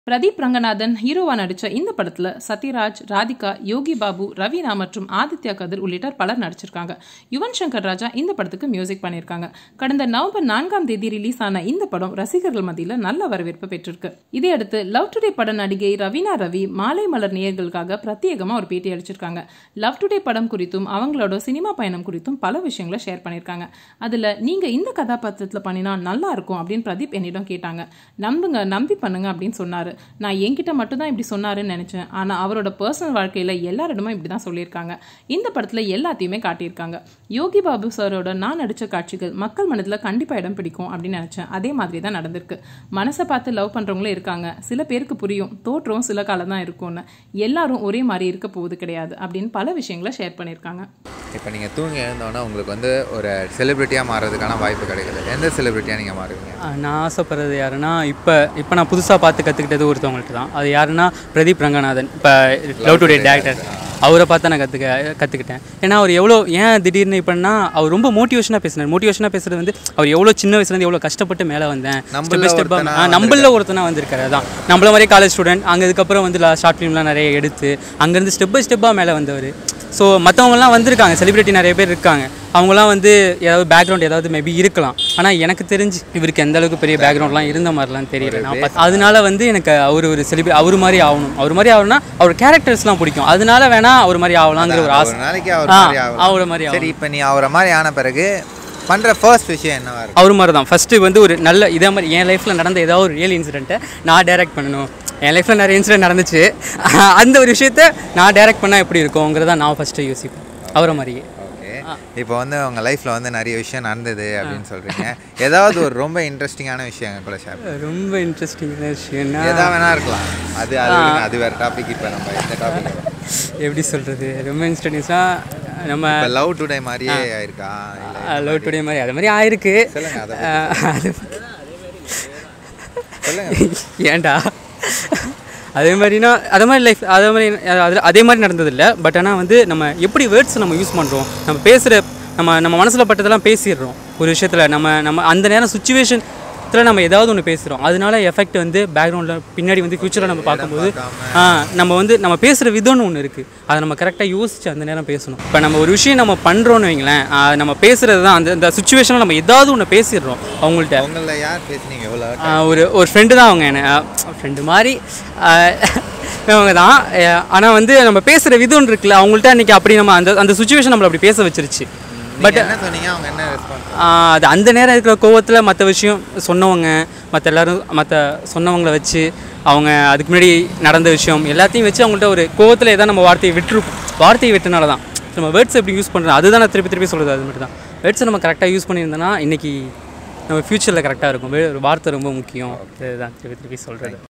பிரதீப் ரங்கநாதன் ஹீரோவா நடிச்ச இந்த படத்துல சத்யராஜ் ராதிகா யோகி பாபு ரவீனா மற்றும் ஆதித்யா கதிர் உள்ளிட்ட பலர் நடிச்சிருக்காங்க யுவன் சங்கர் ராஜா இந்த படத்துக்கு மியூசிக் பண்ணியிருக்காங்க கடந்த நவம்பர் நான்காம் தேதி ரிலீஸ் ஆன இந்த படம் ரசிகர்கள் மத்தியில் நல்ல வரவேற்பு பெற்றிருக்கு இதையடுத்து லவ் டுடே பட நடிகை ரவீனா ரவி மாலை மலர் நேயர்களுக்காக பிரத்யேகமா ஒரு பேட்டி அளிச்சிருக்காங்க லவ் டுடே படம் குறித்தும் அவங்களோட சினிமா பயணம் குறித்தும் பல விஷயங்களை ஷேர் பண்ணியிருக்காங்க அதுல நீங்க இந்த கதாபாத்திரத்துல பண்ணினா நல்லா இருக்கும் அப்படின்னு பிரதீப் என்னிடம் கேட்டாங்க நம்புங்க நம்பி பண்ணுங்க அப்படின்னு சொன்னாரு நான் என்கிட்ட மட்டும் தான் இப்படி சொன்னாருன்னு நினைச்சேன் ஆனா அவரோட பர்சனல் வாழ்க்கையில எல்லாரிடமும் இப்படி தான் சொல்லியிருக்காங்க இந்த படத்துல எல்லாத்தையுமே காட்டியிருக்காங்க யோகி பாபு சாரோட நான் நடிச்ச காட்சிகள் மக்கள் மனதுல கண்டிப்பா இடம் பிடிக்கும் அப்படின்னு நினைச்சேன் அதே மாதிரி தான் நடந்திருக்கு மனசை பார்த்து லவ் பண்றவங்களும் இருக்காங்க சில பேருக்கு புரியும் தோற்றம் சில காலம் தான் இருக்கும்னு எல்லாரும் ஒரே மாதிரி இருக்க போகுது கிடையாது அப்படின்னு பல விஷயங்களை ஷேர் பண்ணியிருக்காங்க இப்போ நீங்கள் தூங்கி எழுந்தோன்னே உங்களுக்கு வந்து ஒரு செலிப்ரிட்டியாக மாறுறதுக்கான வாய்ப்பு கிடைக்குது எந்த செலிப்ரிட்டியாக நீங்கள் மாறுவீங்க ஆ, நான் ஆசைப்படுறது யாருன்னா இப்போ இப்போ நான் புதுசாக பார்த்து கற்றுக்கிட்டது ஒருத்தவங்கள்ட்ட தான் அது யாருன்னா பிரதீப் ரங்கநாதன் இப்போ லவ் டுடே டேரக்டர் அவரை பார்த்து நான் கற்றுக்க கற்றுக்கிட்டேன் ஏன்னா அவர் எவ்வளோ ஏன் திடீர்னு இப்போன்னா அவர் ரொம்ப மோட்டிவேஷனாக பேசினார் மோட்டிவேஷனாக பேசுறது வந்து அவர் எவ்வளோ சின்ன வயசுலேருந்து எவ்வளோ கஷ்டப்பட்டு மேலே வந்தேன் நம்மள ஸ்டெப் ஸ்டெப்பாக ஒருத்தனா நம்மள ஒருத்தனா வந்திருக்காரு அதான் நம்மள மாதிரியே காலேஜ் ஸ்டூடெண்ட் அங்கே இதுக்கப்புறம் வந்து ஷார்ட் ஃபிலிம்லாம் நிறைய எடுத்து அங்கேருந்து ஸ்டெப் பை ஸ்டெப்பாக மேலே வந்தவர் ஸோ மற்றவங்கலாம் வந்திருக்காங்க செலிபிரிட்டி நிறைய பேர் இருக்காங்க அவங்களாம் வந்து ஏதாவது பேக்ரவுண்ட் ஏதாவது மேபி இருக்கலாம் ஆனால் எனக்கு தெரிஞ்சு இவருக்கு எந்த அளவுக்கு பெரிய பேக்ரவுண்ட்லாம் இருந்த மாதிரிலாம் தெரியல நான் பார்த்து- அதனால வந்து எனக்கு அவர் ஒரு செலிபிரி அவர் மாதிரி ஆகணும் அவர் மாதிரி ஆகணும்னா அவர் கேரக்டர்ஸ்லாம் பிடிக்கும் அதனால வேணா அவர் மாதிரி ஆகலாங்கிற ஒரு ஆசை ஒரு நாளைக்கு அவர் ஆ, மாதிரி ஆகலாம். அவரை மாதிரி சரி இப்போ நீ அவரை மாதிரி ஆன பிறகு பண்ணுற ஃபர்ஸ்ட் விஷயம் என்னவா இருக்கும் அவர் மாதிரி தான் ஃபஸ்ட்டு வந்து ஒரு நல்ல இதே மாதிரி என் லைஃப்பில் நடந்த ஏதாவது ஒரு ரியல் இன்சிடென்ட்டை நான் டைரக்ட் பண்ணணும் என் லைஃப்பில் நிறைய இன்சிடென்ட் நடந்துச்சு அந்த ஒரு விஷயத்த நான் டைரக்ட் பண்ணால் எப்படி இருக்குங்கிறத நான் ஃபஸ்ட்டு யோசிப்பேன் அவரை மாதிரியே ஓகே இப்போ வந்து உங்கள் லைஃப்பில் வந்து நிறைய விஷயம் நடந்தது அப்படின்னு சொல்கிறீங்க ஏதாவது ஒரு ரொம்ப இன்ட்ரெஸ்டிங்கான விஷயம் எங்க கூட ஷேர் ரொம்ப இன்ட்ரெஸ்டிங்கான விஷயம்னா எதா வேணா இருக்கலாம் அது அது விடுங்க, அது வேறு டாபிக் இப்போ நம்ம எந்த டாபிக் எப்படி சொல்கிறது ரொம்ப இன்ஸ்டன்ட்ஸாக நம்ம இப்போ லவ் டுடே மாதிரியே ஆயிருக்கா இல்லை லவ் டுடே மாதிரி அது மாதிரி ஆயிருக்கு சொல்லுங்க அதை அஹ், அது சொல்லுங்க ஏன்டா அதே மாதிரினா அதே மாதிரி லைஃப் அதே மாதிரி அது அதே மாதிரி நடந்ததில்லை பட் ஆனால் வந்து நம்ம எப்படி வேர்ட்ஸ் நம்ம யூஸ் பண்ணுறோம் நம்ம பேசுகிற நம்ம நம்ம மனசில் பட்டதெல்லாம் பேசிடுறோம் ஒரு விஷயத்தில் நம்ம நம்ம அந்த நேரம் சுச்சுவேஷனில் நம்ம ஏதாவது ஒன்று பேசுகிறோம் அதனால எஃபெக்ட் வந்து பேக்ரவுண்டில் பின்னாடி வந்து ஃப்யூச்சரில் நம்ம பார்க்கும்போது ஆ நம்ம வந்து நம்ம பேசுகிற விதம்னு ஒன்று இருக்குது அதை நம்ம கரெக்டாக யோசிச்சு அந்த நேரம் பேசணும் இப்போ நம்ம ஒரு விஷயம் நம்ம பண்ணுறோன்னு வைங்களேன் ஆ, நம்ம பேசுகிறது தான் அந்த அந்த சுச்சுவேஷனில் நம்ம ஏதாவது ஒன்று பேசிடுறோம் அவங்கள்ட்ட உங்களில் யார் பேசுனீங்க எவ்வளோ ஆ, ஒரு ஒரு ஃப்ரெண்டு தான் அவங்க என்ன ஃப்ரெண்டு மாதிரி ஆ, அவங்க தான் ஆனால் வந்து நம்ம பேசுகிற விதம் இருக்குல்ல அவங்கள்ட்ட அன்றைக்கி அப்படி நம்ம அந்த அந்த சுச்சுவேஷன் நம்மளை அப்படி பேச வச்சிருச்சு பட் என்ன சொன்னீங்க அவங்க என்ன ரெஸ்பான்ஸ் ஆ, அது அந்த நேரம் இருக்கிற கோவத்தில் மற்ற விஷயம் சொன்னவங்க மற்ற எல்லாரும் மற்ற சொன்னவங்கள வச்சு அவங்க அதுக்கு முன்னாடி நடந்த விஷயம் எல்லாத்தையும் வச்சு அவங்கள்ட்ட ஒரு கோவத்தில் ஏதாவது நம்ம வார்த்தையை விட்டுருப்போம் வார்த்தையை விட்டனால தான் நம்ம வேர்ட்ஸ் எப்படி யூஸ் பண்ணுறோம் அதுதான் நான் திருப்பி திருப்பி சொல்கிறது அது மட்டும் தான் வேர்ட்ஸை நம்ம கரெக்டாக யூஸ் பண்ணியிருந்தோன்னா இன்றைக்கி நம்ம ஃப்யூச்சரில் கரெக்டாக இருக்கும் வே- ஒரு வார்த்தை ரொம்ப முக்கியம் இதுதான் திருப்பி திருப்பி சொல்கிறது